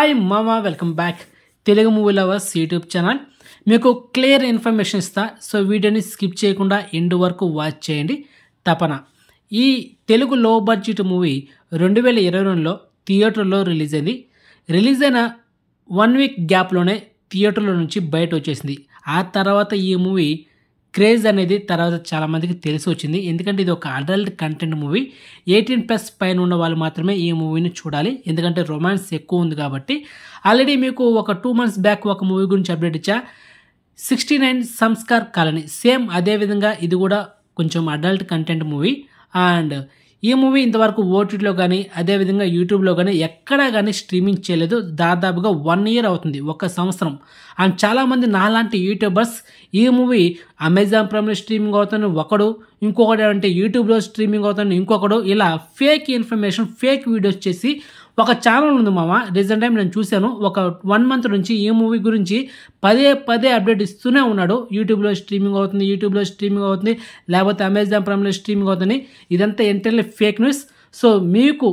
hi మామా welcome back Telugu movie lovers YouTube channel మీకు clear information ఇస్తా సో వీడియోని స్కిప్ చేయకుండా ఎండ్ వరకు వాచ్ చేయండి తపన ఈ తెలుగు లో బడ్జెట్ మూవీ రెండు వేల ఇరవై రెండులో థియేటర్లో రిలీజ్ అయింది రిలీజ్ అయిన వన్ వీక్ గ్యాప్లోనే థియేటర్లో నుంచి బయట వచ్చేసింది ఆ తర్వాత ఈ మూవీ క్రేజ్ అనేది తర్వాత చాలామందికి తెలిసి వచ్చింది ఎందుకంటే ఇది ఒక adult content movie eighteen plus పైన ఉన్న వాళ్ళు మాత్రమే ఈ మూవీని చూడాలి ఎందుకంటే రొమాన్స్ ఎక్కువ ఉంది కాబట్టి ఆల్రెడీ మీకు ఒక టూ మంత్స్ బ్యాక్ ఒక మూవీ గురించి అప్డేట్ ఇచ్చా sixty nine Sanskar colony same అదేవిధంగా ఇది కూడా కొంచెం అడల్ట్ కంటెంట్ మూవీ అండ్ ఈ మూవీ ఇంతవరకు ఓటీటీలో కానీ అదేవిధంగా యూట్యూబ్లో కానీ ఎక్కడా కానీ స్ట్రీమింగ్ చేయలేదు దాదాపుగా వన్ ఇయర్ అవుతుంది ఒక సంవత్సరం అండ్ చాలామంది నాలాంటి యూట్యూబర్స్ ఈ మూవీ అమెజాన్ ప్రైమ్లో స్ట్రీమింగ్ అవుతుంది ఒకడు ఇంకొకటి అంటే యూట్యూబ్లో స్ట్రీమింగ్ అవుతుంది ఇంకొకడు ఇలా ఫేక్ ఇన్ఫర్మేషన్ ఫేక్ వీడియోస్ చేసి ఒక ఛానల్ ఉంది మామ రీసెంట్ టైం నేను చూశాను ఒక వన్ మంత్ నుంచి ఈ మూవీ గురించి పదే పదే అప్డేట్ ఇస్తూనే ఉన్నాడు యూట్యూబ్లో స్ట్రీమింగ్ అవుతుంది యూట్యూబ్లో స్ట్రీమింగ్ అవుతుంది లేకపోతే అమెజాన్ ప్రైమ్లో స్ట్రీమింగ్ అవుతుంది ఇదంతా ఎంటర్లీ ఫేక్ న్యూస్ సో మీకు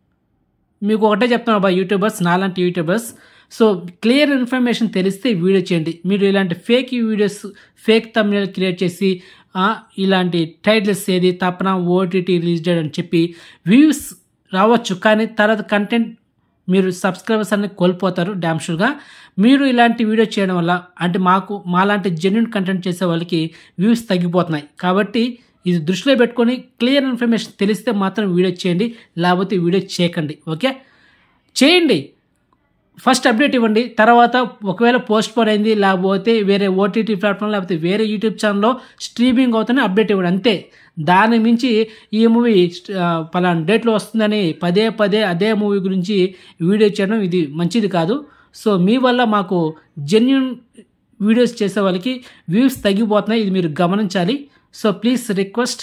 మీకు ఒకటే చెప్తాను అబ్బా యూట్యూబర్స్ నాలాంటి యూట్యూబర్స్ సో క్లియర్ ఇన్ఫర్మేషన్ తెలిస్తే వీడియో చేయండి మీరు ఇలాంటి ఫేక్ వీడియోస్ ఫేక్ తమిళ క్రియేట్ చేసి ఆ, ఇలాంటి టైటిల్స్ ఏది తపన ఓటీటీ రిలీజ్ డేట్ అని చెప్పి వ్యూస్ రావచ్చు కానీ తర్వాత కంటెంట్ మీరు సబ్స్క్రైబర్స్ అన్ని కోల్పోతారు డ్యామ్ షూర్గా మీరు ఇలాంటి వీడియో చేయడం వల్ల అంటే మాకు మాలాంటి జెన్యున్ కంటెంట్ చేసే వాళ్ళకి వ్యూస్ తగ్గిపోతున్నాయి కాబట్టి ఇది దృష్టిలో పెట్టుకొని క్లియర్ ఇన్ఫర్మేషన్ తెలిస్తే మాత్రం వీడియో చేయండి లేకపోతే వీడియో చేయకండి ఓకే చేయండి ఫస్ట్ అప్డేట్ ఇవ్వండి తర్వాత ఒకవేళ పోస్ట్ పోన్ అయింది లేకపోతే వేరే ఓటీటీ ప్లాట్ఫామ్ లేకపోతే వేరే యూట్యూబ్ ఛానల్లో స్ట్రీమింగ్ అవుతుందని అప్డేట్ ఇవ్వండి అంతే దాని మించి ఈ మూవీ పలానా డేట్లో వస్తుందని పదే పదే అదే మూవీ గురించి వీడియో చేయడం ఇది మంచిది కాదు సో మీ వల్ల మాకు జెన్యున్ వీడియోస్ చేసే వాళ్ళకి వ్యూస్ తగ్గిపోతున్నాయి ఇది మీరు గమనించాలి సో ప్లీజ్ రిక్వెస్ట్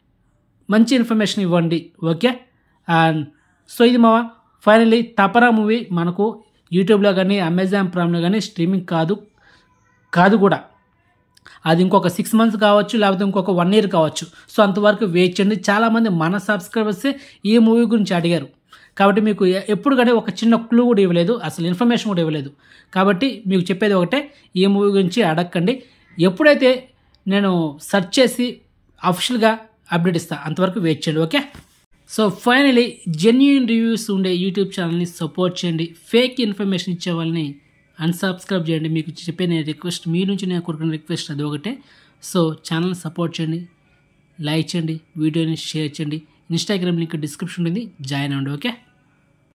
మంచి ఇన్ఫర్మేషన్ ఇవ్వండి ఓకే అండ్ సో ఇది మా ఫైనల్లీ తపరా మూవీ మనకు యూట్యూబ్లో కానీ అమెజాన్ ప్రైమ్లో కానీ స్ట్రీమింగ్ కాదు కాదు కూడా అది ఇంకొక సిక్స్ మంత్స్ కావచ్చు లేకపోతే ఇంకొక వన్ ఇయర్ కావచ్చు సో అంతవరకు వెయిట్ చేయండి చాలామంది మన సబ్స్క్రైబర్సే ఈ మూవీ గురించి అడిగారు కాబట్టి మీకు ఎ- ఎప్పుడు కానీ ఒక చిన్న క్లూ కూడా ఇవ్వలేదు అసలు ఇన్ఫర్మేషన్ కూడా ఇవ్వలేదు కాబట్టి మీకు చెప్పేది ఒకటే ఈ మూవీ గురించి అడగండి ఎప్పుడైతే నేను సెర్చ్ చేసి అఫిషియల్గా అప్డేట్ ఇస్తాను అంతవరకు వెయిట్ చేయండి okay so finally genuine reviews ఉండే యూట్యూబ్ ఛానల్ని సపోర్ట్ చేయండి ఫేక్ ఇన్ఫర్మేషన్ ఇచ్చే వాళ్ళని అన్సబ్స్క్రైబ్ చేయండి మీకు చెప్పే నేను రిక్వెస్ట్ మీ నుంచి నేను కోరుకున్న రిక్వెస్ట్ అది ఒకటే సో ఛానల్ సపోర్ట్ చేయండి లైక్ చేయండి వీడియోని షేర్ చేయండి ఇన్స్టాగ్రామ్ లింక్ డిస్క్రిప్షన్ ఉంది జాయిన్ అవ్వండి ఓకే